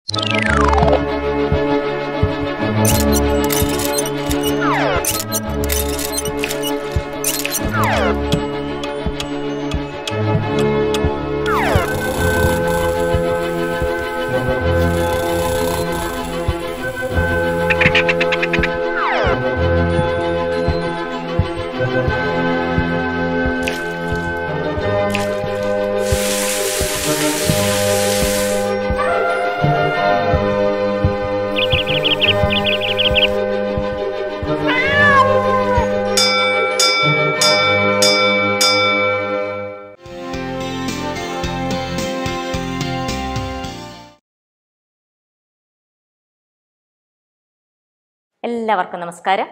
എല്ലാവർക്കും നമസ്കാരം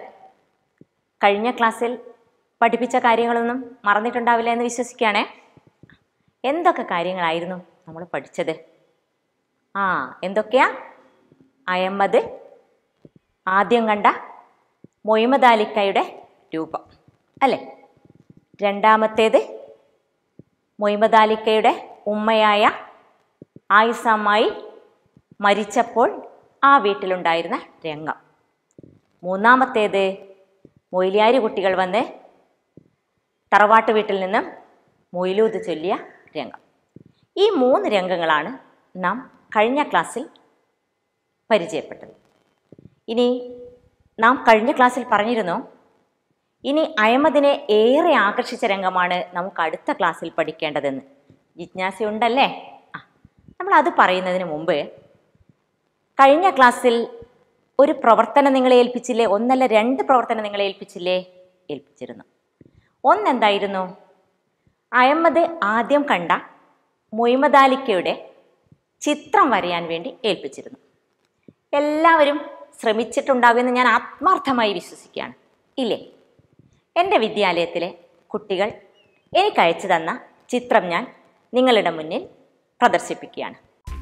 കഴിഞ്ഞ ക്ലാസ്സിൽ പഠിപ്പിച്ച കാര്യങ്ങളൊന്നും മറന്നിട്ടുണ്ടാവില്ല എന്ന് വിശ്വസിക്കുകയാണേ എന്തൊക്കെ കാര്യങ്ങളായിരുന്നു നമ്മൾ പഠിച്ചത് ആ എന്തൊക്കെയാ അയമ്മദ് ആദ്യം കണ്ട മൊയ്മദ് അലിക്കയുടെ രൂപം അല്ലേ രണ്ടാമത്തേത് മൊയ്മദ് അലിക്കയുടെ ഉമ്മയായ ആയിസമ്മായി മരിച്ചപ്പോൾ ആ വീട്ടിലുണ്ടായിരുന്ന രംഗം മൂന്നാമത്തേത് മൊയിലിയാരി കുട്ടികൾ വന്ന് തറവാട്ട് വീട്ടിൽ നിന്നും മൊയിലൂത് ചൊല്ലിയ രംഗം ഈ മൂന്ന് രംഗങ്ങളാണ് നാം കഴിഞ്ഞ ക്ലാസ്സിൽ പരിചയപ്പെട്ടത് ഇനി നാം കഴിഞ്ഞ ക്ലാസ്സിൽ പറഞ്ഞിരുന്നു ഇനി അഹമ്മദിനെ ഏറെ ആകർഷിച്ച രംഗമാണ് നമുക്ക് അടുത്ത ക്ലാസ്സിൽ പഠിക്കേണ്ടതെന്ന് ജിജ്ഞാസയുണ്ടല്ലേ ആ നമ്മൾ അത് പറയുന്നതിന് മുമ്പ് കഴിഞ്ഞ ക്ലാസ്സിൽ ഒരു പ്രവർത്തനം നിങ്ങളെ ഏൽപ്പിച്ചില്ലേ ഒന്നല്ല രണ്ട് പ്രവർത്തനം നിങ്ങളെ ഏൽപ്പിച്ചില്ലേ ഏൽപ്പിച്ചിരുന്നു ഒന്നെന്തായിരുന്നു അഹമ്മദ് ആദ്യം കണ്ട മൊയ്മദ് അലിക്കയുടെ ചിത്രം വരയാൻ വേണ്ടി ഏൽപ്പിച്ചിരുന്നു എല്ലാവരും ശ്രമിച്ചിട്ടുണ്ടാകുമെന്ന് ഞാൻ ആത്മാർത്ഥമായി വിശ്വസിക്കുകയാണ് ഇല്ലേ എൻ്റെ വിദ്യാലയത്തിലെ കുട്ടികൾ എനിക്ക് അയച്ചു തന്ന ചിത്രം ഞാൻ നിങ്ങളുടെ മുന്നിൽ പ്രദർശിപ്പിക്കുകയാണ്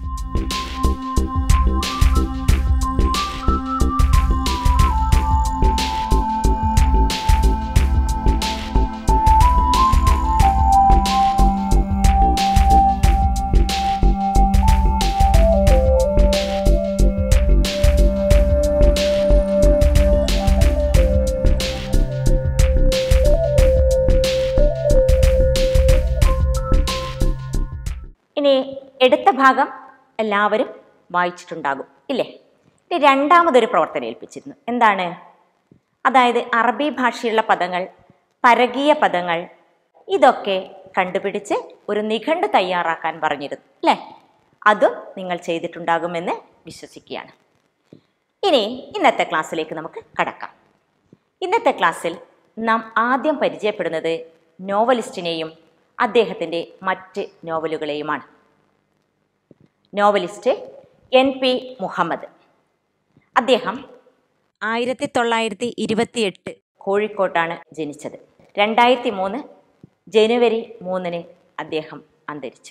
ഇനി എടുത്ത ഭാഗം എല്ലാവരും വായിച്ചിട്ടുണ്ടാകും ഇല്ലേ ഇനി രണ്ടാമതൊരു പ്രവർത്തനം ഏൽപ്പിച്ചിരുന്നു എന്താണ് അതായത് അറബി ഭാഷയുള്ള പദങ്ങൾ പരകീയ പദങ്ങൾ ഇതൊക്കെ കണ്ടുപിടിച്ച് ഒരു നിഘണ്ടു തയ്യാറാക്കാൻ പറഞ്ഞിരുന്നു അല്ലേ അതും നിങ്ങൾ ചെയ്തിട്ടുണ്ടാകുമെന്ന് വിശ്വസിക്കുകയാണ് ഇനി ഇന്നത്തെ ക്ലാസ്സിലേക്ക് നമുക്ക് കടക്കാം ഇന്നത്തെ ക്ലാസ്സിൽ നാം ആദ്യം പരിചയപ്പെടുന്നത് നോവലിസ്റ്റിനെയും അദ്ദേഹത്തിൻ്റെ മറ്റ് നോവലുകളെയുമാണ് നോവലിസ്റ്റ് എൻ പി മുഹമ്മദ് അദ്ദേഹം ആയിരത്തി തൊള്ളായിരത്തി ഇരുപത്തിയെട്ട് കോഴിക്കോട്ടാണ് ജനിച്ചത് രണ്ടായിരത്തി മൂന്ന് ജനുവരി മൂന്നിന് അദ്ദേഹം അന്തരിച്ചു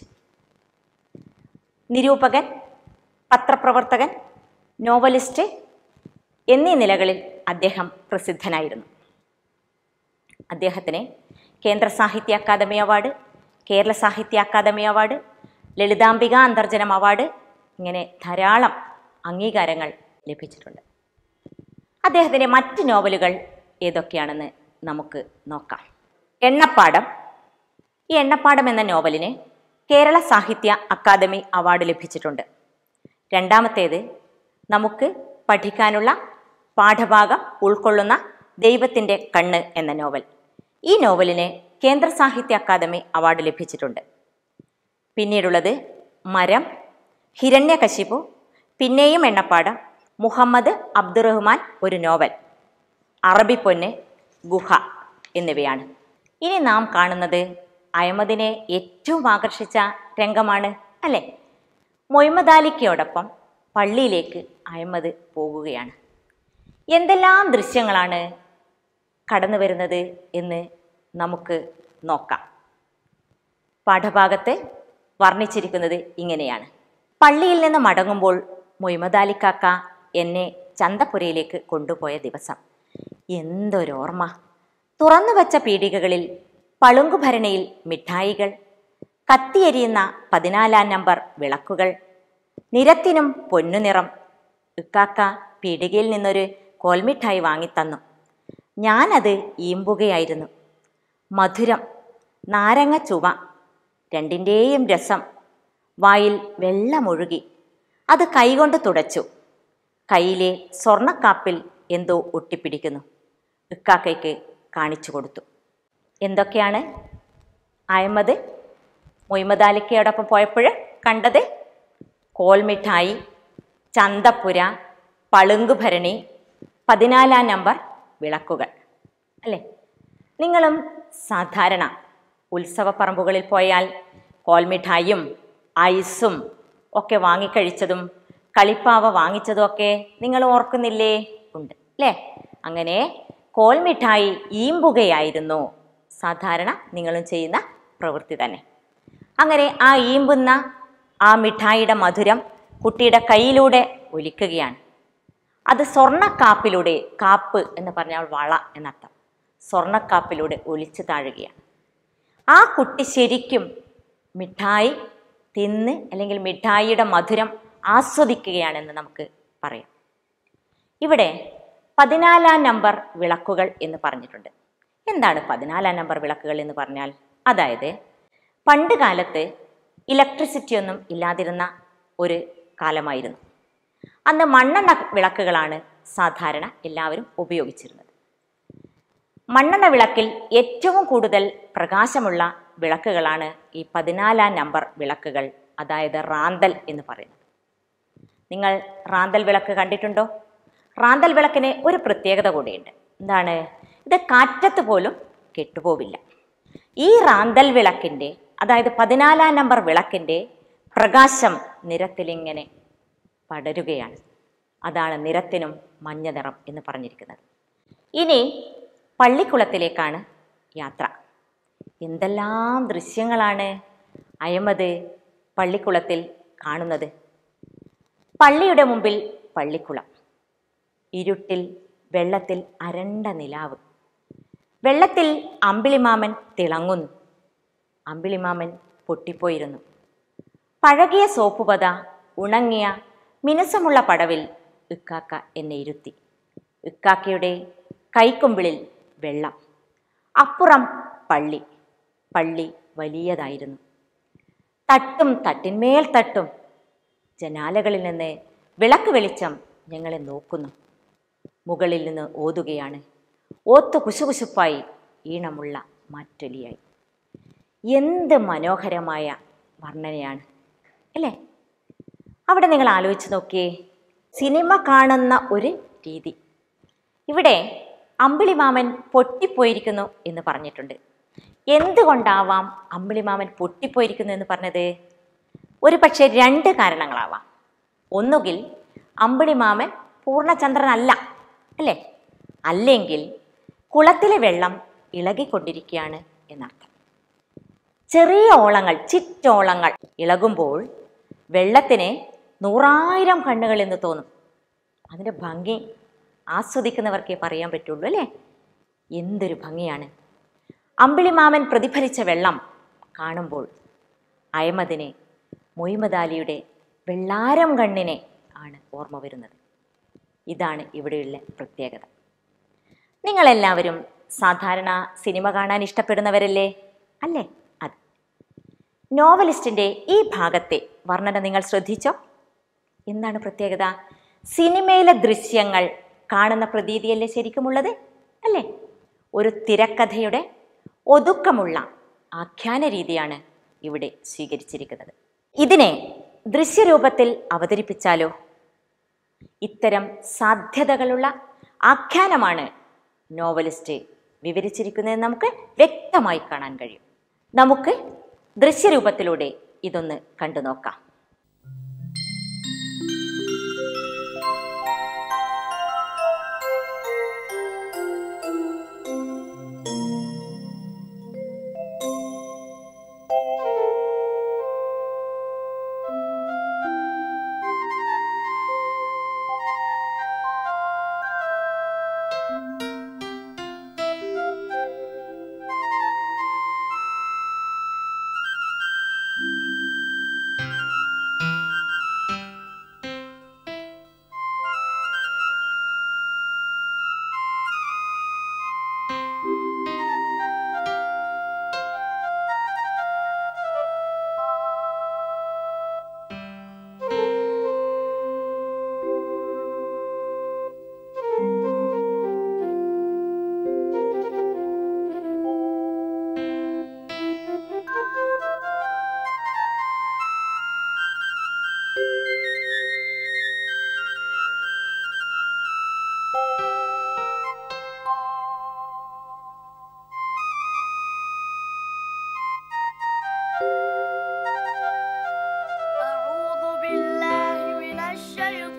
നിരൂപകൻ പത്രപ്രവർത്തകൻ നോവലിസ്റ്റ് എന്നീ നിലകളിൽ അദ്ദേഹം പ്രസിദ്ധനായിരുന്നു അദ്ദേഹത്തിന് കേന്ദ്ര സാഹിത്യ academy award Kerala Sahitya academy award Lalithambika Antharjanam award ഇങ്ങനെ ധാരാളം അംഗീകാരങ്ങൾ ലഭിച്ചിട്ടുണ്ട് അദ്ദേഹത്തിൻ്റെ മറ്റ് നോവലുകൾ ഏതൊക്കെയാണെന്ന് നമുക്ക് നോക്കാം എണ്ണപ്പാടം ഈ എണ്ണപ്പാടം എന്ന നോവലിന് കേരള സാഹിത്യ അക്കാദമി അവാർഡ് ലഭിച്ചിട്ടുണ്ട് രണ്ടാമത്തേത് നമുക്ക് പഠിക്കാനുള്ള പാഠഭാഗം ഉൾക്കൊള്ളുന്ന ദൈവത്തിൻ്റെ കണ്ണ് എന്ന നോവൽ ഈ നോവലിന് കേന്ദ്ര സാഹിത്യ അക്കാദമി അവാർഡ് ലഭിച്ചിട്ടുണ്ട് പിന്നീടുള്ളത് മരം ഹിരണ്യകശിപു പിന്നെയും എണ്ണപ്പാടം മുഹമ്മദ് അബ്ദുറഹ്മാൻ ഒരു നോവൽ അറബിപ്പൊന്ന് ഗുഹ എന്നിവയാണ് ഇനി നാം കാണുന്നത് അഹമ്മദിനെ ഏറ്റവും ആകർഷിച്ച രംഗമാണ് അല്ലേ മൊയ്മദ് അലിക്കയോടൊപ്പം പള്ളിയിലേക്ക് അഹമ്മദ് പോകുകയാണ് എന്തെല്ലാം ദൃശ്യങ്ങളാണ് കടന്നു വരുന്നത് എന്ന് നമുക്ക് നോക്കാം പാഠഭാഗത്ത് വർണ്ണിച്ചിരിക്കുന്നത് ഇങ്ങനെയാണ് പള്ളിയിൽ നിന്ന് മടങ്ങുമ്പോൾ മൊയ്മദ് അലിക്കാക്ക എന്നെ ചന്തപ്പുരയിലേക്ക് കൊണ്ടുപോയ ദിവസം എന്തൊരോർമ്മ തുറന്നു വച്ച പീടികകളിൽ പളുങ്കുഭരണിയിൽ മിഠായികൾ കത്തിയെരിയുന്ന പതിനാലാം നമ്പർ വിളക്കുകൾ നിരത്തിനും പൊന്നുനിറം ഇക്കാക്ക പീടികയിൽ നിന്നൊരു കോൽമിഠായി വാങ്ങിത്തന്നു ഞാനത് ഈമ്പുകയായിരുന്നു മധുരം നാരങ്ങ ചുവ രണ്ടിൻ്റെയും രസം വായിൽ വെള്ളമൊഴുകി അത് കൈകൊണ്ട് തുടച്ചു കയ്യിലെ സ്വർണക്കാപ്പിൽ എന്തോ ഒട്ടിപ്പിടിക്കുന്നു ഇക്കാക്കയ്ക്ക് കാണിച്ചു കൊടുത്തു എന്തൊക്കെയാണ് അഹമ്മദ് മൊയ്മദാലിക്കയോടൊപ്പം പോയപ്പോൾ കണ്ടത് കോൽമിഠായി ചന്തപ്പുര പളുങ്കുഭരണി പതിനാലാം നമ്പർ വിളക്കുകൾ അല്ലേ നിങ്ങളും സാധാരണ ഉത്സവപ്പറമ്പുകളിൽ പോയാൽ കോൽമിഠായും ഐസും ഒക്കെ വാങ്ങിക്കഴിച്ചതും കളിപ്പാവ വാങ്ങിച്ചതും ഒക്കെ നിങ്ങൾ ഓർക്കുന്നില്ലേ ഉണ്ട് അല്ലേ അങ്ങനെ കോൽമിഠായി ഈമ്പുകയായിരുന്നു സാധാരണ നിങ്ങളും ചെയ്യുന്ന പ്രവൃത്തി തന്നെ അങ്ങനെ ആ ഈമ്പുന്ന ആ മിഠായിയുടെ മധുരം കുട്ടിയുടെ കയ്യിലൂടെ ഒലിക്കുകയാണ് അത് സ്വർണ്ണക്കാപ്പിലൂടെ കാപ്പ് എന്ന് പറഞ്ഞാൽ വള എന്നർത്ഥം സ്വർണ്ണക്കാപ്പിലൂടെ ഒലിച്ചു താഴുകയാണ് ആ കുട്ടി ശരിക്കും മിഠായി തിന്ന് അല്ലെങ്കിൽ മിഠായിയുടെ മധുരം ആസ്വദിക്കുകയാണെന്ന് നമുക്ക് പറയാം ഇവിടെ പതിനാലാം നമ്പർ വിളക്കുകൾ എന്ന് പറഞ്ഞിട്ടുണ്ട് എന്താണ് പതിനാലാം നമ്പർ വിളക്കുകൾ എന്ന് പറഞ്ഞാൽ അതായത് പണ്ട് കാലത്ത് ഇലക്ട്രിസിറ്റി ഒന്നും ഇല്ലാതിരുന്ന ഒരു കാലമായിരുന്നു അന്ന് മണ്ണെണ്ണ വിളക്കുകളാണ് സാധാരണ എല്ലാവരും ഉപയോഗിച്ചിരുന്നത് മണ്ണെണ്ണ വിളക്കിൽ ഏറ്റവും കൂടുതൽ പ്രകാശമുള്ള വിളക്കുകളാണ് ഈ പതിനാലാം നമ്പർ വിളക്കുകൾ അതായത് റാന്തൽ എന്ന് പറയുന്നത് നിങ്ങൾ റാന്തൽ വിളക്ക് കണ്ടിട്ടുണ്ടോ റാന്തൽ വിളക്കിന് ഒരു പ്രത്യേകത കൂടിയുണ്ട് എന്താണ് ഇത് കാറ്റത്ത് പോലും കെട്ടുപോവില്ല ഈ റാന്തൽ വിളക്കിൻ്റെ അതായത് പതിനാലാം നമ്പർ വിളക്കിൻ്റെ പ്രകാശം നിരത്തിലിങ്ങനെ പടരുകയാണ് അതാണ് നിരത്തിനും മഞ്ഞ നിറം എന്ന് പറഞ്ഞിരിക്കുന്നത് ഇനി പള്ളിക്കുളത്തിലേക്കാണ് യാത്ര എന്തെല്ലാം ദൃശ്യങ്ങളാണ് അയമത് പള്ളിക്കുളത്തിൽ കാണുന്നത് പള്ളിയുടെ മുമ്പിൽ പള്ളിക്കുളം ഇരുട്ടിൽ വെള്ളത്തിൽ അരണ്ട നിലാവ് വെള്ളത്തിൽ അമ്പിളിമാമൻ തിളങ്ങുന്നു അമ്പിളിമാമൻ പൊട്ടിപ്പോയിരുന്നു പഴകിയ സോപ്പുപത ഉണങ്ങിയ മിനുസമുള്ള പടവിൽ ഇക്കാക്ക എന്നെ ഇരുത്തി ഇക്കാക്കയുടെ കൈക്കുമ്പിളിൽ വെള്ളം അപ്പുറം പള്ളി പള്ളി വലിയതായിരുന്നു തട്ടും തട്ടിന്മേൽ തട്ടും ജനാലകളിൽ നിന്ന് വിളക്ക് വെളിച്ചം ഞങ്ങളെ നോക്കുന്നു മുകളിൽ നിന്ന് ഓതുകയാണ് ഓത്തു കുശുകുശുപ്പായി ഈണമുള്ള മാറ്റൊലിയായി എന്ത് മനോഹരമായ വർണ്ണനയാണ് അല്ലേ അവിടെ നിങ്ങൾ ആലോചിച്ച് നോക്കിയേ സിനിമ കാണുന്ന ഒരു രീതി ഇവിടെ അമ്പിളിമാമൻ പൊട്ടിപ്പോയിരിക്കുന്നു എന്ന് പറഞ്ഞിട്ടുണ്ട് എന്തുകൊണ്ടാവാം അമ്പിളിമാമൻ പൊട്ടിപ്പോയിരിക്കുന്നു എന്ന് പറഞ്ഞത് ഒരു പക്ഷേ രണ്ട് കാരണങ്ങളാവാം ഒന്നുകിൽ അമ്പിളിമാമൻ പൂർണ്ണചന്ദ്രനല്ല അല്ലേ അല്ലെങ്കിൽ കുളത്തിലെ വെള്ളം ഇളകിക്കൊണ്ടിരിക്കുകയാണ് എന്നർത്ഥം ചെറിയ ഓളങ്ങൾ ചിറ്റോളങ്ങൾ ഇളകുമ്പോൾ വെള്ളത്തിന് നൂറായിരം കണ്ണുകൾ എന്ന് തോന്നും അതിൻ്റെ ഭംഗി ആസ്വദിക്കുന്നവർക്കേ പറയാൻ പറ്റുള്ളൂ അല്ലേ എന്തൊരു ഭംഗിയാണ് അമ്പിളിമാമൻ പ്രതിഫലിച്ച വെള്ളം കാണുമ്പോൾ അയമദിനെ മൊയ്മദാലിയുടെ വെള്ളാരം കണ്ണിനെ ആണ് ഓർമ്മ വരുന്നത് ഇതാണ് ഇവിടെയുള്ള പ്രത്യേകത നിങ്ങളെല്ലാവരും സാധാരണ സിനിമ കാണാൻ ഇഷ്ടപ്പെടുന്നവരല്ലേ അല്ലേ അതെ നോവലിസ്റ്റിൻ്റെ ഈ ഭാഗത്തെ വർണ്ണന നിങ്ങൾ ശ്രദ്ധിച്ചോ എന്താണ് പ്രത്യേകത സിനിമയിലെ ദൃശ്യങ്ങൾ കാണുന്ന പ്രതീതിയല്ലേ ശരിക്കുമുള്ളത് അല്ലേ ഒരു തിരക്കഥയുടെ ഒതുക്കമുള്ള ആഖ്യാന രീതിയാണ് ഇവിടെ സ്വീകരിച്ചിരിക്കുന്നത് ഇതിനെ ദൃശ്യരൂപത്തിൽ അവതരിപ്പിച്ചാലോ ഇത്തരം സാധ്യതകളുള്ള ആഖ്യാനമാണ് നോവലിസ്റ്റ് വിവരിച്ചിരിക്കുന്നതെന്ന് നമുക്ക് വ്യക്തമായി കാണാൻ കഴിയും നമുക്ക് ദൃശ്യരൂപത്തിലൂടെ ഇതൊന്ന് കണ്ടു നോക്കാം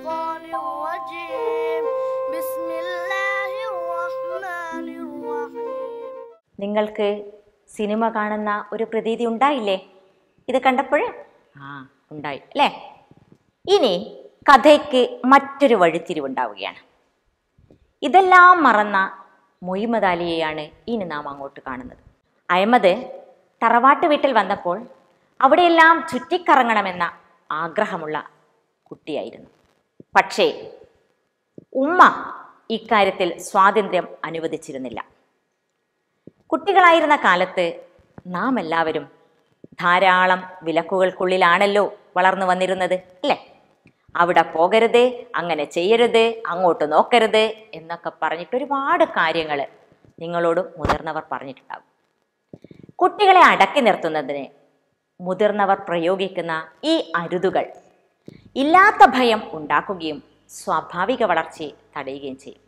الشيطان الرجيم بسم الله الرحمن الرحيم നിങ്ങൾക്ക് സിനിമ കാണുന്ന ഒരു പ്രതീതി ഉണ്ടായില്ലേ ഇത് കണ്ടപ്പോൾ ആ ഉണ്ടായി അല്ലേ ഇനി കഥയ്ക്ക് മറ്റൊരു വഴിത്തിരിവുണ്ടാവുകയാണ് ഇതെല്ലാം മറന്ന മൊയ്മദ് അലിയെയാണ് ഇനി നാം അങ്ങോട്ട് കാണുന്നത് അഹമ്മദ് തറവാട്ട് വീട്ടിൽ വന്നപ്പോൾ അവിടെയെല്ലാം ചുറ്റിക്കറങ്ങണമെന്ന ആഗ്രഹമുള്ള കുട്ടിയായിരുന്നു പക്ഷേ ഉമ്മ ഇക്കാര്യത്തിൽ സ്വാതന്ത്ര്യം അനുവദിച്ചിരുന്നില്ല കുട്ടികളായിരുന്ന കാലത്ത് നാം എല്ലാവരും ധാരാളം വിലക്കുകൾക്കുള്ളിലാണല്ലോ വളർന്നു വന്നിരുന്നത് അല്ലേ അവിടെ പോകരുത് അങ്ങനെ ചെയ്യരുത് അങ്ങോട്ട് നോക്കരുത് എന്നൊക്കെ പറഞ്ഞിട്ട് ഒരുപാട് കാര്യങ്ങൾ നിങ്ങളോട് മുതിർന്നവർ പറഞ്ഞിട്ടുണ്ടാകും കുട്ടികളെ അടക്കി നിർത്തുന്നതിന് മുതിർന്നവർ പ്രയോഗിക്കുന്ന ഈ അരുതുകൾ ഇല്ലാത്ത ഭയം ഉണ്ടാക്കുകയും സ്വാഭാവിക വളർച്ചയെ തടയുകയും ചെയ്യും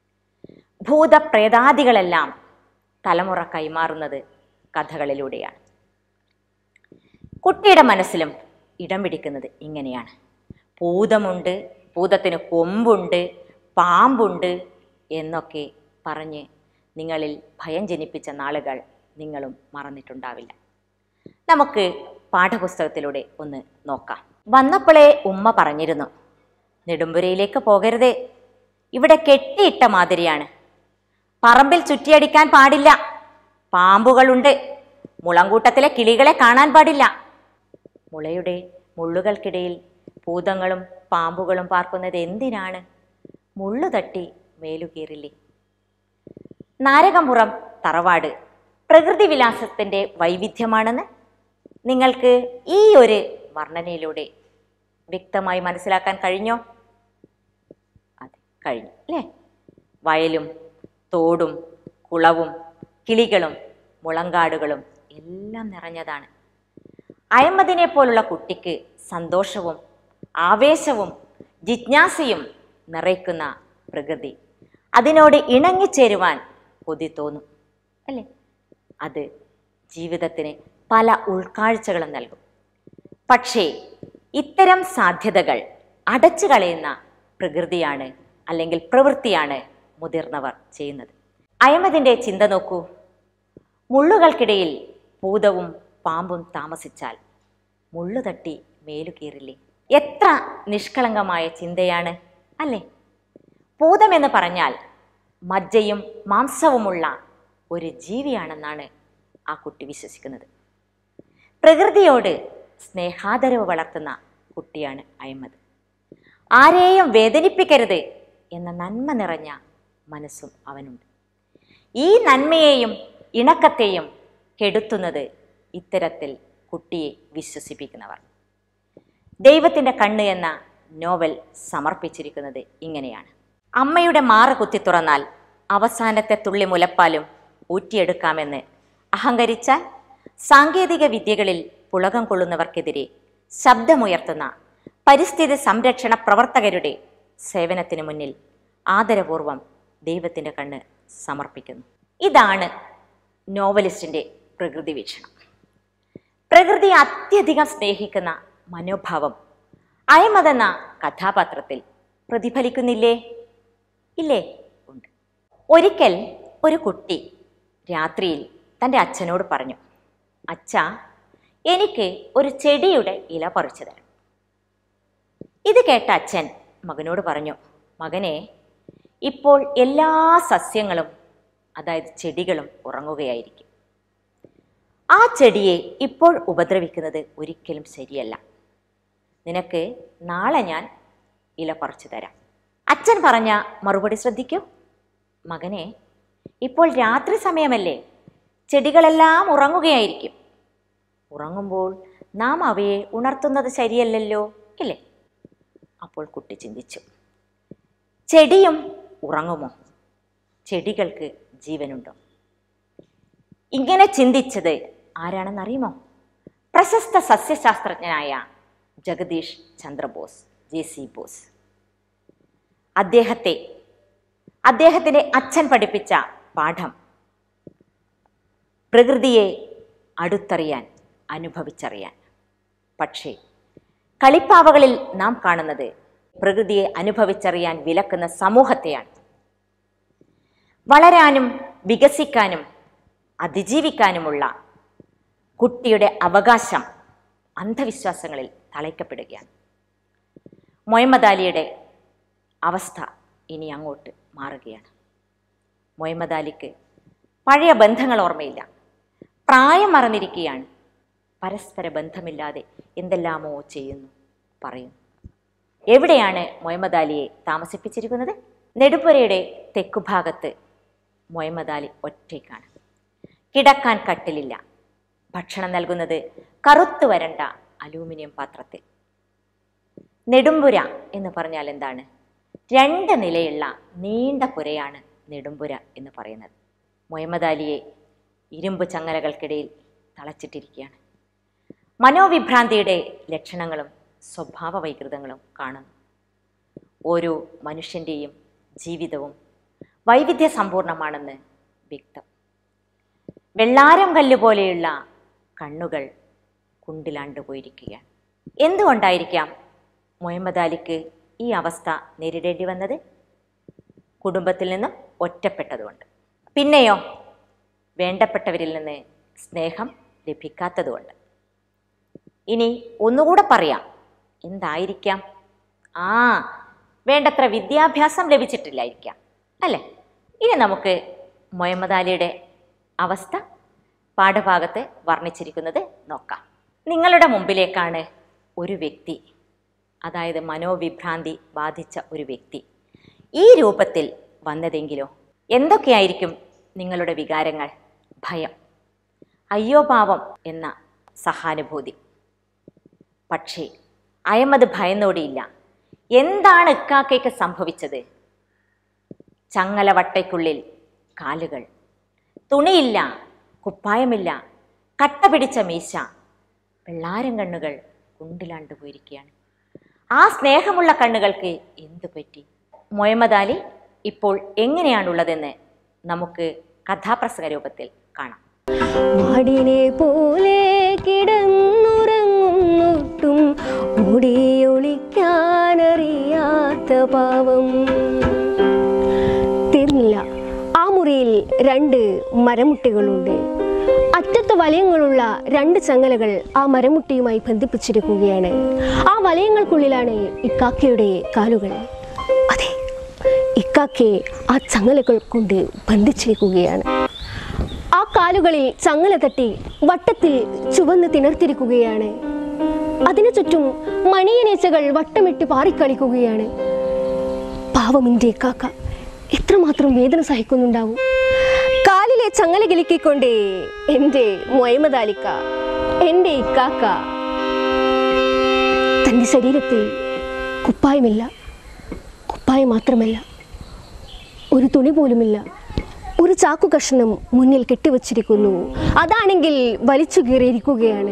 ഭൂതപ്രേതാദികളെല്ലാം തലമുറ കൈമാറുന്നത് കഥകളിലൂടെയാണ് കുട്ടിയുടെ മനസ്സിലും ഇടം പിടിക്കുന്നത് ഇങ്ങനെയാണ് ഭൂതമുണ്ട് ഭൂതത്തിന് കൊമ്പുണ്ട് പാമ്പുണ്ട് എന്നൊക്കെ പറഞ്ഞ് നിങ്ങളിൽ ഭയം ജനിപ്പിച്ച നാളുകൾ നിങ്ങളും മറന്നിട്ടുണ്ടാവില്ല നമുക്ക് പാഠപുസ്തകത്തിലൂടെ ഒന്ന് നോക്കാം വന്നപ്പോഴേ ഉമ്മ പറഞ്ഞിരുന്നു നെടുമ്പുരയിലേക്ക് പോകരുതേ ഇവിടെ കെട്ടിയിട്ട മാതിരിയാണ് പറമ്പിൽ ചുറ്റിയടിക്കാൻ പാടില്ല പാമ്പുകളുണ്ട് മുളങ്കൂട്ടത്തിലെ കിളികളെ കാണാൻ പാടില്ല മുളയുടെ മുള്ളുകൾക്കിടയിൽ ഭൂതങ്ങളും പാമ്പുകളും പാർക്കുന്നത് എന്തിനാണ് മുള്ളു തട്ടി മേലുകീറില്ലേ നാരകമുറം തറവാട് പ്രകൃതി വിലാസത്തിന്റെ വൈവിധ്യമാണെന്ന് നിങ്ങൾക്ക് ഈ ഒരു വർണ്ണനയിലൂടെ വ്യക്തമായി മനസ്സിലാക്കാൻ കഴിഞ്ഞോ അതെ കഴിഞ്ഞു അല്ലേ വയലും തോടും കുളവും കിളികളും മുളങ്കാടുകളും എല്ലാം നിറഞ്ഞതാണ് അഹമ്മദിനെ പോലുള്ള കുട്ടിക്ക് സന്തോഷവും ആവേശവും ജിജ്ഞാസയും നിറയ്ക്കുന്ന പ്രകൃതി അതിനോട് ഇണങ്ങിച്ചേരുവാൻ കൊതി തോന്നും അല്ലേ അത് ജീവിതത്തിന് പല ഉൾക്കാഴ്ചകളും നൽകും പക്ഷേ ഇത്തരം സാധ്യതകൾ അടച്ചു കളയുന്ന പ്രകൃതിയാണ് അല്ലെങ്കിൽ പ്രവൃത്തിയാണ് മുതിർന്നവർ ചെയ്യുന്നത് അയമതിൻ്റെ ചിന്ത നോക്കൂ മുള്ളുകൾക്കിടയിൽ ഭൂതവും പാമ്പും താമസിച്ചാൽ മുള്ളു തട്ടി മേലു കീറില്ലേ എത്ര നിഷ്കളങ്കമായ ചിന്തയാണ് അല്ലേ ഭൂതമെന്ന് പറഞ്ഞാൽ മജ്ജയും മാംസവുമുള്ള ഒരു ജീവിയാണെന്നാണ് ആ കുട്ടി വിശ്വസിക്കുന്നത് പ്രകൃതിയോട് സ്നേഹാദരവ് വളർത്തുന്ന കുട്ടിയാണ് അഹമ്മദ് ആരെയും വേദനിപ്പിക്കരുത് എന്ന നന്മ നിറഞ്ഞ മനസ്സും അവനുണ്ട് ഈ നന്മയെയും ഇണക്കത്തെയും കെടുത്തുന്നത് ഇത്തരത്തിൽ കുട്ടിയെ വിശ്വസിപ്പിക്കുന്നവർ ദൈവത്തിൻ്റെ കണ്ണ് എന്ന നോവൽ സമർപ്പിച്ചിരിക്കുന്നത് ഇങ്ങനെയാണ് അമ്മയുടെ മാറ് കുത്തി തുറന്നാൽ അവസാനത്തെ തുള്ളി മുലപ്പാലും ഊറ്റിയെടുക്കാമെന്ന് അഹങ്കരിച്ചാൽ സാങ്കേതിക വിദ്യകളിൽ പുളകം കൊള്ളുന്നവർക്കെതിരെ ശബ്ദമുയർത്തുന്ന പരിസ്ഥിതി സംരക്ഷണ പ്രവർത്തകരുടെ സേവനത്തിന് മുന്നിൽ ആദരപൂർവം ദൈവത്തിൻ്റെ കണ്ണ് സമർപ്പിക്കുന്നു ഇതാണ് നോവലിസ്റ്റിൻ്റെ പ്രകൃതി വീക്ഷണം പ്രകൃതിയെ അത്യധികം സ്നേഹിക്കുന്ന മനോഭാവം അയമത് എന്ന കഥാപാത്രത്തിൽ പ്രതിഫലിക്കുന്നില്ലേ ഇല്ലേ ഉണ്ട് ഒരിക്കൽ ഒരു കുട്ടി രാത്രിയിൽ തൻ്റെ അച്ഛനോട് പറഞ്ഞു അച്ഛ എനിക്ക് ഒരു ചെടിയുടെ ഇല പറിച്ചു തരണം ഇത് കേട്ട അച്ഛൻ മകനോട് പറഞ്ഞു മകനെ ഇപ്പോൾ എല്ലാ സസ്യങ്ങളും അതായത് ചെടികളും ഉറങ്ങുകയായിരിക്കും ആ ചെടിയെ ഇപ്പോൾ ഉപദ്രവിക്കുന്നത് ഒരിക്കലും ശരിയല്ല നിനക്ക് നാളെ ഞാൻ ഇല പറിച്ചു തരാം അച്ഛൻ പറഞ്ഞ മറുപടി ശ്രദ്ധിക്കൂ മകനെ ഇപ്പോൾ രാത്രി സമയമല്ലേ ചെടികളെല്ലാം ഉറങ്ങുകയായിരിക്കും ഉറങ്ങുമ്പോൾ നാം അവയെ ഉണർത്തുന്നത് ശരിയല്ലല്ലോ ഇല്ലേ അപ്പോൾ കുട്ടി ചിന്തിച്ചു ചെടിയും ഉറങ്ങുമോ ചെടികൾക്ക് ജീവനുണ്ടോ ഇങ്ങനെ ചിന്തിച്ചത് ആരാണെന്നറിയുമോ പ്രശസ്ത സസ്യശാസ്ത്രജ്ഞനായ ജഗദീഷ് ചന്ദ്രബോസ് ജെ സി ബോസ് അദ്ദേഹത്തെ അദ്ദേഹത്തിൻ്റെ അച്ഛൻ പഠിപ്പിച്ച പാഠം പ്രകൃതിയെ അടുത്തറിയാൻ അനുഭവിച്ചറിയാൻ പക്ഷേ കളിപ്പാവകളിൽ നാം കാണുന്നത് പ്രകൃതിയെ അനുഭവിച്ചറിയാൻ വിലക്കുന്ന സമൂഹത്തെയാണ് വളരാനും വികസിക്കാനും അതിജീവിക്കാനുമുള്ള കുട്ടിയുടെ അവകാശം അന്ധവിശ്വാസങ്ങളിൽ തളയ്ക്കപ്പെടുകയാണ് മൊഹമ്മദ് അലിയുടെ അവസ്ഥ ഇനി അങ്ങോട്ട് മാറുകയാണ് മൊഹമ്മദ് അലിക്ക് പഴയ ബന്ധങ്ങൾ ഓർമ്മയില്ല പ്രായം മറന്നിരിക്കുകയാണ് പരസ്പര ബന്ധമില്ലാതെ എന്തെല്ലാമോ ചെയ്യുന്നു പറയുന്നു എവിടെയാണ് മൊഹമ്മദ് അലിയെ താമസിപ്പിച്ചിരിക്കുന്നത് നെടുപ്പുരയുടെ തെക്കുഭാഗത്ത് മൊഹമ്മദ് അലി ഒറ്റയ്ക്കാണ് കിടക്കാൻ കട്ടിലില്ല ഭക്ഷണം നൽകുന്നത് കറുത്തു വരണ്ട അലൂമിനിയം പാത്രത്തിൽ നെടുമ്പുര എന്ന് പറഞ്ഞാൽ എന്താണ് രണ്ട് നിലയുള്ള നീണ്ട പുരയാണ് നെടുമ്പുര എന്ന് പറയുന്നത് മുഹമ്മദ് അലിയെ ഇരുമ്പ് ചങ്ങലകൾക്കിടയിൽ തളച്ചിട്ടിരിക്കുകയാണ് മനോവിഭ്രാന്തിയുടെ ലക്ഷണങ്ങളും സ്വഭാവ വൈകൃതങ്ങളും കാണുന്നു ഓരോ മനുഷ്യൻ്റെയും ജീവിതവും വൈവിധ്യസമ്പൂർണമാണെന്ന് വ്യക്തം വെള്ളാരം കല്ല് പോലെയുള്ള കണ്ണുകൾ കുണ്ടിലാണ്ട് പോയിരിക്കുകയാണ് എന്തുകൊണ്ടായിരിക്കാം മുഹമ്മദ് അലിക്ക് ഈ അവസ്ഥ നേരിടേണ്ടി വന്നത് കുടുംബത്തിൽ നിന്നും ഒറ്റപ്പെട്ടതുകൊണ്ട് പിന്നെയോ വേണ്ടപ്പെട്ടവരിൽ നിന്ന് സ്നേഹം ലഭിക്കാത്തതുകൊണ്ട് ഇനി ഒന്നുകൂടെ പറയാം എന്തായിരിക്കാം ആ വേണ്ടത്ര വിദ്യാഭ്യാസം ലഭിച്ചിട്ടില്ലായിരിക്കാം അല്ലേ ഇനി നമുക്ക് മുഹമ്മദ് അലിയുടെ അവസ്ഥ പാഠഭാഗത്ത് വർണ്ണിച്ചിരിക്കുന്നത് നോക്കാം നിങ്ങളുടെ മുമ്പിലേക്കാണ് ഒരു വ്യക്തി അതായത് മനോവിഭ്രാന്തി ബാധിച്ച ഒരു വ്യക്തി ഈ രൂപത്തിൽ വന്നതെങ്കിലോ എന്തൊക്കെയായിരിക്കും നിങ്ങളുടെ വികാരങ്ങൾ ഭയം അയ്യോ പാവം എന്ന സഹാനുഭൂതി പക്ഷേ അയമത് ഭയന്നോടിയില്ല എന്താണ് ഇക്കാക്കയ്ക്ക് സംഭവിച്ചത് ചങ്ങലവട്ടയ്ക്കുള്ളിൽ കാലുകൾ തുണിയില്ല കുപ്പായമില്ല കട്ട പിടിച്ച മീശ വെള്ളാരം കണ്ണുകൾ കുണ്ടിലാണ്ട് പോയിരിക്കുകയാണ് ആ സ്നേഹമുള്ള കണ്ണുകൾക്ക് എന്തു പറ്റി മൊഹമ്മദ് അലി ഇപ്പോൾ എങ്ങനെയാണുള്ളതെന്ന് നമുക്ക് കഥാപ്രസംഗ രൂപത്തിൽ കാണാം മാടിനെ പോലെ കിടന്നുറങ്ങുന്നൊട്ടും ഓടിയൊളിക്കാനറിയാത്ത പാവം തീർന്നില്ല ആ മുറിയിൽ രണ്ട് മരമുട്ടികളുണ്ട് അറ്റത്ത് വലയങ്ങളുള്ള രണ്ട് ചങ്ങലകൾ ആ മരമുട്ടിയുമായി ബന്ധിപ്പിച്ചിരിക്കുകയാണ് ആ വലയങ്ങൾക്കുള്ളിലാണ് ഇക്കാക്കയുടെ കാലുകൾ അതെ ഇക്കാക്കയെ ആ ചങ്ങലകൾ കൊണ്ട് ബന്ധിച്ചിരിക്കുകയാണ് ആ കാലുകളിൽ ചങ്ങല തട്ടി വട്ടത്തിൽ ചുവന്ന് തിണർത്തിരിക്കുകയാണ് അതിനു ചുറ്റും മണിയനേച്ചകൾ വട്ടമിട്ട് പാറിക്കളിക്കുകയാണ് പാവമിൻ്റെ കാക്ക എത്രമാത്രം വേദന സഹിക്കുന്നുണ്ടാവും കാലിലെ ചങ്ങല കിലുക്കിക്കൊണ്ട് എൻ്റെ മൊയമദാലിക്ക എൻ്റെ ഇക്കാക്ക തൻ്റെ ശരീരത്തിൽ കുപ്പായമില്ല കുപ്പായം മാത്രമല്ല ഒരു തുണി പോലുമില്ല ഒരു ചാക്കു കഷ്ണം മുന്നിൽ കെട്ടിവച്ചിരിക്കുന്നു അതാണെങ്കിൽ വലിച്ചു കീറിയിരിക്കുകയാണ്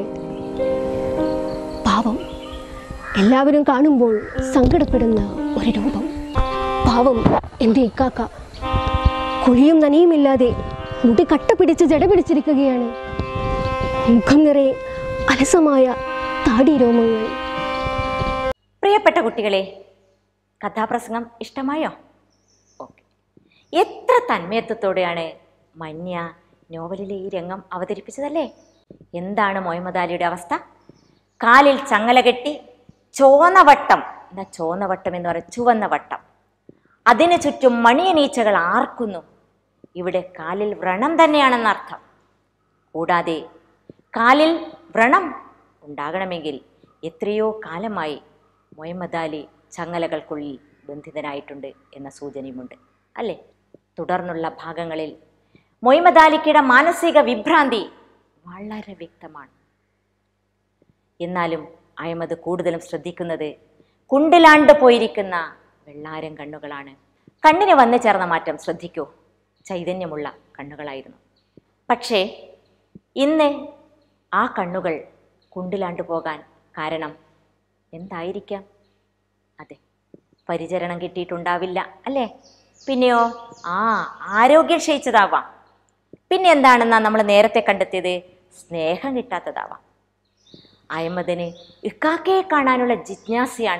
പാവം എല്ലാവരും കാണുമ്പോൾ സങ്കടപ്പെടുന്ന ഒരു രൂപം പാവം എൻ്റെ ഇക്കാക്ക കുഴിയും നനയുമില്ലാതെ മുടി കട്ട പിടിച്ച് ജട പിടിച്ചിരിക്കുകയാണ് മുഖം നിറയെ അലസമായ താടി രോമങ്ങൾ പ്രിയപ്പെട്ട കുട്ടികളെ കഥാപ്രസംഗം ഇഷ്ടമായോ ഓക്കെ എത്ര തന്മയത്വത്തോടെയാണ് മന്യ നോവലിലെ ഈ രംഗം അവതരിപ്പിച്ചതല്ലേ എന്താണ് മുഹമ്മദ് അലിയുടെ അവസ്ഥ കാലിൽ ചങ്ങല കെട്ടി ചോന്ന വട്ടം എന്താ ചോന്ന വട്ടം എന്ന് പറയും ചുവന്ന വട്ടം അതിനു ചുറ്റും മണിയനീച്ചകൾ ആർക്കുന്നു ഇവിടെ കാലിൽ വ്രണം തന്നെയാണെന്നർത്ഥം കൂടാതെ കാലിൽ വ്രണം ഉണ്ടാകണമെങ്കിൽ എത്രയോ കാലമായി മൊഹമ്മദ് അലി ചങ്ങലകൾക്കുള്ളിൽ ബന്ധിതനായിട്ടുണ്ട് എന്ന സൂചനയുമുണ്ട് അല്ലേ തുടർന്നുള്ള ഭാഗങ്ങളിൽ മൊഹമ്മദ് അലിക്കയുടെ മാനസിക വിഭ്രാന്തി വളരെ വ്യക്തമാണ് എന്നാലും അഹമ്മദ് കൂടുതലും ശ്രദ്ധിക്കുന്നത് കുണ്ടിലാണ്ട് പോയിരിക്കുന്ന വെള്ളാരം കണ്ണുകളാണ് കണ്ണിന് വന്നു ചേർന്ന മാറ്റം ശ്രദ്ധിക്കൂ ചൈതന്യമുള്ള കണ്ണുകളായിരുന്നു പക്ഷേ ഇന്ന് ആ കണ്ണുകൾ കുണ്ടിലാണ്ട് പോകാൻ കാരണം എന്തായിരിക്കാം അതെ പരിചരണം കിട്ടിയിട്ടുണ്ടാവില്ല അല്ലേ പിന്നെയോ ആ ആരോഗ്യം ക്ഷയിച്ചതാവാം പിന്നെ എന്താണെന്നാ നമ്മൾ നേരത്തെ കണ്ടെത്തിയത് സ്നേഹം കിട്ടാത്തതാവാം അഹമ്മദിന് ഇക്കാക്കയെ കാണാനുള്ള ജിജ്ഞാസയാണ്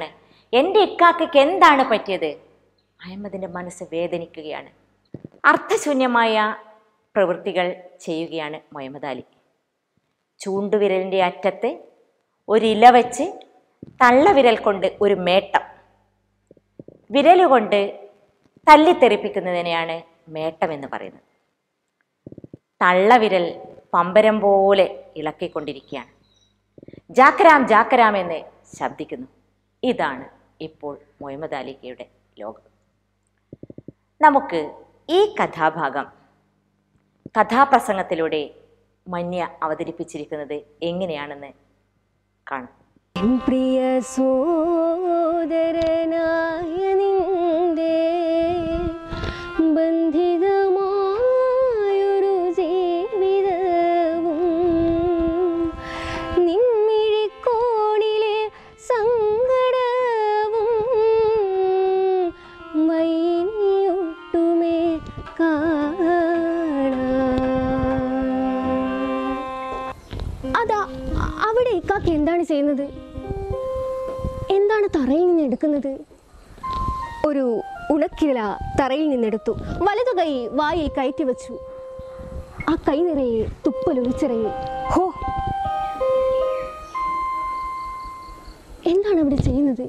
എൻ്റെ ഇക്കാക്കയ്ക്ക് എന്താണ് പറ്റിയത് അഹമ്മദിൻ്റെ മനസ്സ് വേദനിക്കുകയാണ് അർത്ഥശൂന്യമായ പ്രവൃത്തികൾ ചെയ്യുകയാണ് മുഹമ്മദ് അലി ചൂണ്ടുവിരലിൻ്റെ അറ്റത്ത് ഒരില വെച്ച് തള്ളവിരൽ കൊണ്ട് ഒരു മേട്ടം വിരലുകൊണ്ട് തല്ലിത്തെറിപ്പിക്കുന്നതിനെയാണ് മേട്ടം എന്ന് പറയുന്നത് തള്ളവിരൽ പമ്പരം പോലെ ഇളക്കിക്കൊണ്ടിരിക്കുകയാണ് ജാക്കരാം ജാക്കരാം എന്ന് ശബ്ദിക്കുന്നു ഇതാണ് ഇപ്പോൾ മുഹമ്മദ് അലിക്കയുടെ ലോകം നമുക്ക് ഈ കഥാഭാഗം കഥാപ്രസംഗത്തിലൂടെ മന്യ അവതരിപ്പിച്ചിരിക്കുന്നത് എങ്ങനെയാണെന്ന് കാണാം എൻ പ്രിയ സോദരനായ നിന്റെ ബന്ധിതമായൊരു ജീവിതവും നിൻമിഴിക്കോണിലെ സങ്കടവും വൈനിയൊട്ടുമേ കാണാം അതാ അ- അവിടെ ഇക്കാക്ക് എന്താണ് ചെയ്യുന്നത് എന്താണ് തറയിൽ നിന്ന് എടുക്കുന്നത് ഒരു ഉണക്കില തറയിൽ നിന്നെടുത്തു വലതു കൈ വായിൽ കയറ്റി വെച്ചു ആ കൈ നിറയെ തുപ്പലൊലിച്ചിറങ്ങി ഹോ എന്താണ് അവിടെ ചെയ്യുന്നത്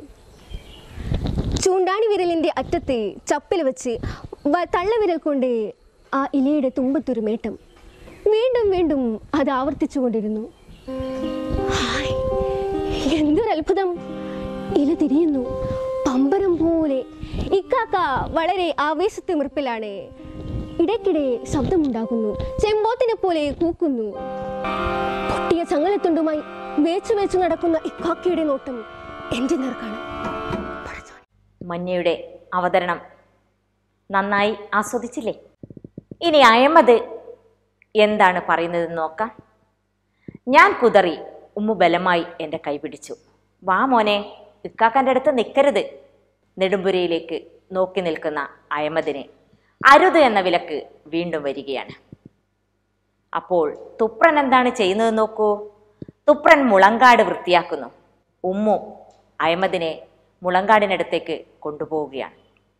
ചൂണ്ടാണി വിരലിന്റെ അറ്റത്തെ ചപ്പിൽ വെച്ച് വ- തള്ളവിരൽ കൊണ്ട് ആ ഇലയുടെ തുമ്പത്തൊരു മേട്ടം വീണ്ടും വീണ്ടും അത് ആവർത്തിച്ചുകൊണ്ടിരുന്നു ഹായ്, എന്തൊരു അത്ഭുതം ഇല തിരിയുന്നു പമ്പരം പോലെ ഇക്കാക്ക വളരെ ആവേശത്തിമിർപ്പിലാണ് ഇടയ്ക്കിടെ ശബ്ദമുണ്ടാകുന്നു ചെമ്പോത്തിനെ പോലെ കൂക്കുന്നു പൊട്ടിയ ചങ്ങലത്തുണ്ടുമായി വേച്ചു വേച്ചു നടക്കുന്ന ഇക്കാക്കയുടെ നോട്ടം എന്റെ നേർക്കാണ് പടച്ചോനെ. മന്യയുടെ അവതരണം നന്നായി ആസ്വദിച്ചില്ലേ ഇനി അഹമ്മദ് എന്താണ് പറയുന്നതെന്ന് നോക്കാം ഞാൻ കുതറി ഉമ്മു ബലമായി എൻ്റെ കൈ പിടിച്ചു വാ മോനെ ഇക്കാക്കൻ്റെ അടുത്ത് നിൽക്കരുത് നെടുമ്പുരയിലേക്ക് നോക്കി നിൽക്കുന്ന അഹമ്മദിനെ അരുത് എന്ന വിലക്ക് വീണ്ടും വരികയാണ് അപ്പോൾ തുപ്രൻ എന്താണ് ചെയ്യുന്നത് നോക്കൂ തുപ്രൻ മുളങ്കാട് വൃത്തിയാക്കുന്നു ഉമ്മു അഹമ്മദിനെ മുളങ്കാടിനടുത്തേക്ക് കൊണ്ടുപോവുകയാണ്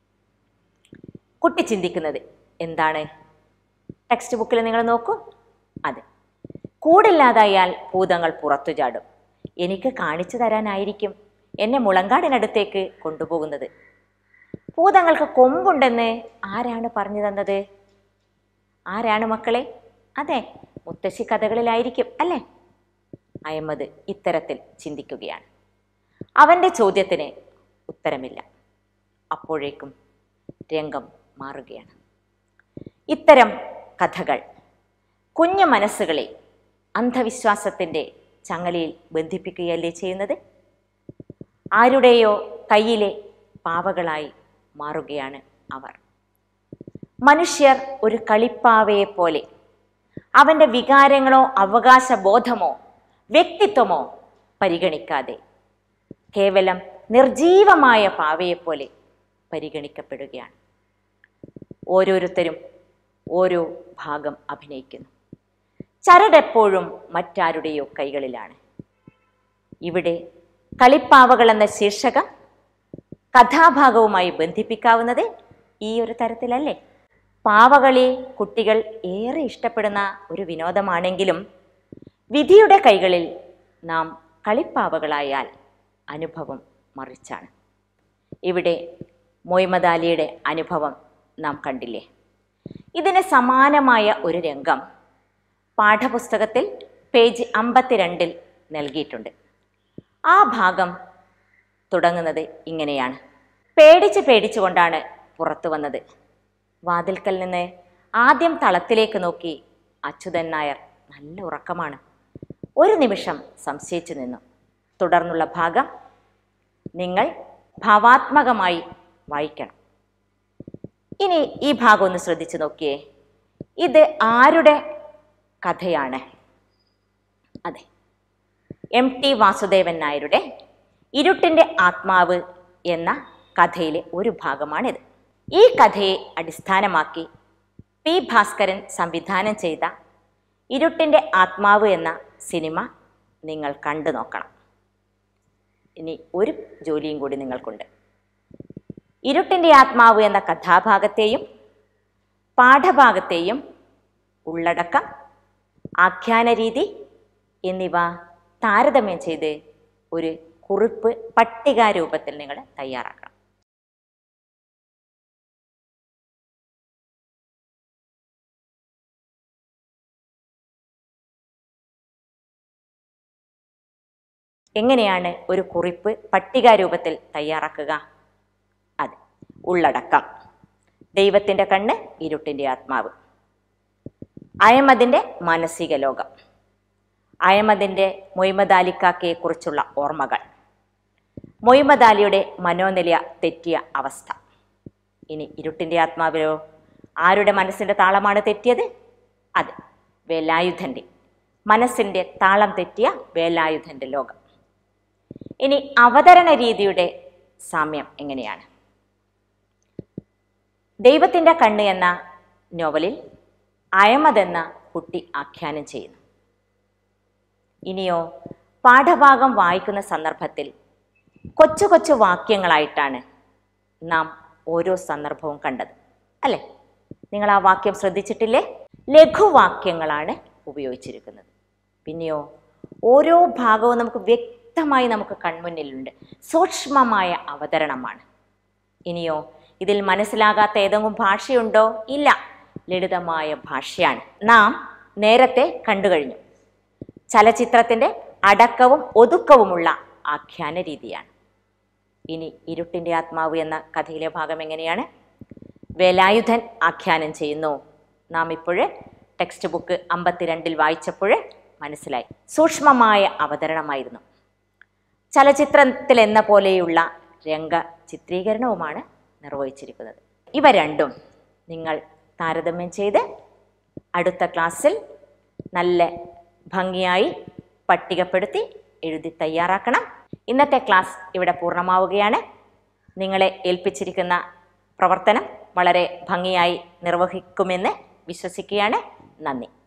കുട്ടി ചിന്തിക്കുന്നത് എന്താണ് ടെക്സ്റ്റ് ബുക്കിൽ നിങ്ങൾ നോക്കൂ അതെ കൂടില്ലാതായാൽ ഭൂതങ്ങൾ പുറത്തു ചാടും എനിക്ക് കാണിച്ചു തരാനായിരിക്കും എന്നെ മുളങ്കാടിനടുത്തേക്ക് കൊണ്ടുപോകുന്നത് ഭൂതങ്ങൾക്ക് കൊമ്പുണ്ടെന്ന് ആരാണ് പറഞ്ഞു തന്നത് ആരാണ് മക്കളെ അതെ മുത്തശ്ശി കഥകളിലായിരിക്കും അല്ലേ അഹമ്മദ് ഇത്തരത്തിൽ ചിന്തിക്കുകയാണ് അവൻ്റെ ചോദ്യത്തിന് ഉത്തരമില്ല അപ്പോഴേക്കും രംഗം മാറുകയാണ് ഇത്തരം കഥകൾ കുഞ്ഞു മനസ്സുകളെ അന്ധവിശ്വാസത്തിൻ്റെ ചങ്ങലയിൽ ബന്ധിപ്പിക്കുകയല്ലേ ചെയ്യുന്നത് ആരുടെയോ കയ്യിലെ പാവകളായി മാറുകയാണ് അവർ മനുഷ്യർ ഒരു കളിപ്പാവയെപ്പോലെ അവൻ്റെ വികാരങ്ങളോ അവകാശബോധമോ വ്യക്തിത്വമോ പരിഗണിക്കാതെ കേവലം നിർജീവമായ പാവയെപ്പോലെ പരിഗണിക്കപ്പെടുകയാണ് ഓരോരുത്തരും ഓരോ ഭാഗം അഭിനയിക്കുന്നു ചരടെപ്പോഴും മറ്റാരുടെയോ കൈകളിലാണ് ഇവിടെ കളിപ്പാവകൾ എന്ന ശീർഷകം കഥാഭാഗവുമായി ബന്ധിപ്പിക്കാവുന്നത് ഈ ഒരു തരത്തിലല്ലേ പാവകളി കുട്ടികൾ ഏറെ ഇഷ്ടപ്പെടുന്ന ഒരു വിനോദമാണെങ്കിലും വിധിയുടെ കൈകളിൽ നാം കളിപ്പാവകളായാൽ അനുഭവം മറിച്ചാണ് ഇവിടെ മൊയ്മദ് അലിയുടെ അനുഭവം നാം കണ്ടില്ലേ ഇതിന് സമാനമായ ഒരു രംഗം പാഠപുസ്തകത്തിൽ പേജ് അമ്പത്തിരണ്ടിൽ നൽകിയിട്ടുണ്ട് ആ ഭാഗം തുടങ്ങുന്നത് ഇങ്ങനെയാണ് പേടിച്ച് പേടിച്ചുകൊണ്ടാണ് പുറത്തു വന്നത് വാതിൽക്കൽ നിന്ന് ആദ്യം തളത്തിലേക്ക് നോക്കി അച്യുതൻ നായർ നല്ല ഉറക്കമാണ് ഒരു നിമിഷം സംശയിച്ചു നിന്നു തുടർന്നുള്ള ഭാഗം നിങ്ങൾ ഭാവാത്മകമായി വായിക്കണം ഇനി ഈ ഭാഗം ഒന്ന് ശ്രദ്ധിച്ചു നോക്കിയേ ഇത് ആരുടെ കഥയാണ് അതെ എം ടി വാസുദേവൻ നായരുടെ ഇരുട്ടിൻ്റെ ആത്മാവ് എന്ന കഥയിലെ ഒരു ഭാഗമാണിത് ഈ കഥയെ അടിസ്ഥാനമാക്കി പി ഭാസ്കരൻ സംവിധാനം ചെയ്ത ഇരുട്ടിൻ്റെ ആത്മാവ് എന്ന സിനിമ നിങ്ങൾ കണ്ടു നോക്കണം ഇനി ഒരു ജോലിയും കൂടി നിങ്ങൾക്കുണ്ട് ഇരുട്ടിൻ്റെ ആത്മാവ് എന്ന കഥാഭാഗത്തെയും പാഠഭാഗത്തെയും ഉള്ളടക്കം ആഖ്യാന രീതി എന്നിവ താരതമ്യം ചെയ്ത് ഒരു കുറിപ്പ് പട്ടികാരൂപത്തിൽ നിങ്ങൾ തയ്യാറാക്കണം എങ്ങനെയാണ് ഒരു കുറിപ്പ് പട്ടികാരൂപത്തിൽ തയ്യാറാക്കുക അത് ഉള്ളടക്കം ദൈവത്തിൻ്റെ കണ്ണ് ഇരുട്ടിൻ്റെ ആത്മാവ് അയമതിൻ്റെ മാനസിക ലോകം അയമതിൻ്റെ മൊയ്മദ് അലിക്കാക്കയെക്കുറിച്ചുള്ള ഓർമ്മകൾ മൊയ്മദ് അലിയുടെ മനോനില തെറ്റിയ അവസ്ഥ ഇനി ഇരുട്ടിൻ്റെ ആത്മാവിലോ ആരുടെ മനസ്സിൻ്റെ താളമാണ് തെറ്റിയത് അത് വേലായുധൻ്റെ മനസ്സിൻ്റെ താളം തെറ്റിയ വേലായുധൻ്റെ ലോകം ഇനി അവതരണ രീതിയുടെ സാമ്യം എങ്ങനെയാണ് ദൈവത്തിൻ്റെ കണ്ണ് എന്ന നോവലിൽ അയമത് എന്ന കുട്ടി ആഖ്യാനം ചെയ്യുന്നു ഇനിയോ പാഠഭാഗം വായിക്കുന്ന സന്ദർഭത്തിൽ കൊച്ചു കൊച്ചു വാക്യങ്ങളായിട്ടാണ് നാം ഓരോ സന്ദർഭവും കണ്ടത് അല്ലേ നിങ്ങൾ ആ വാക്യം ശ്രദ്ധിച്ചിട്ടില്ലേ ലഘുവാക്യങ്ങളാണ് ഉപയോഗിച്ചിരിക്കുന്നത് പിന്നെയോ ഓരോ ഭാഗവും നമുക്ക് വ്യക്തമായി നമുക്ക് കൺമുന്നിലുണ്ട് സൂക്ഷ്മമായ അവതരണമാണ് ഇനിയോ ഇതിൽ മനസ്സിലാകാത്ത ഏതെങ്കിലും ഭാഷയുണ്ടോ ഇല്ല ലളിതമായ ഭാഷയാണ് നാം നേരത്തെ കണ്ടു കഴിഞ്ഞു ചലച്ചിത്രത്തിൻ്റെ അടക്കവും ഒതുക്കവുമുള്ള ആഖ്യാന രീതിയാണ് ഇനി ഇരുട്ടിൻ്റെ ആത്മാവ് എന്ന കഥയിലെ ഭാഗം എങ്ങനെയാണ് വേലായുധൻ ആഖ്യാനം ചെയ്യുന്നു നാം ഇപ്പോഴ് ടെക്സ്റ്റ് ബുക്ക് അമ്പത്തിരണ്ടിൽ വായിച്ചപ്പോൾ മനസ്സിലായി സൂക്ഷ്മമായ അവതരണമായിരുന്നു ചലച്ചിത്രത്തിൽ എന്ന പോലെയുള്ള രംഗ ചിത്രീകരണവുമാണ് നിർവഹിച്ചിരിക്കുന്നത് ഇവ രണ്ടും നിങ്ങൾ താരതമ്യം ചെയ്ത് അടുത്ത ക്ലാസ്സിൽ നല്ല ഭംഗിയായി പട്ടികപ്പെടുത്തി എഴുതി തയ്യാറാക്കണം ഇന്നത്തെ ക്ലാസ് ഇവിടെ പൂർണ്ണമാവുകയാണ് നിങ്ങളെ ഏൽപ്പിച്ചിരിക്കുന്ന പ്രവർത്തനം വളരെ ഭംഗിയായി നിർവഹിക്കുമെന്ന് വിശ്വസിക്കുകയാണ് നന്ദി